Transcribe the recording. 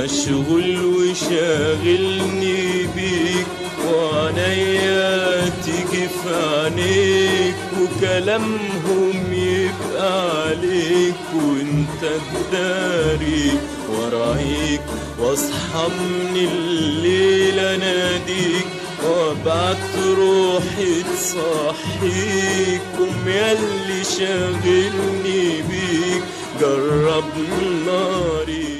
مشغول وشاغلني بيك وعنيا تيجي في عينيك وكلامهم يبقى عليك وانت تداري ورايك واصحى من الليل اناديك وابعت روحي تصحيكم ياللي شاغلني بيك جرب ناري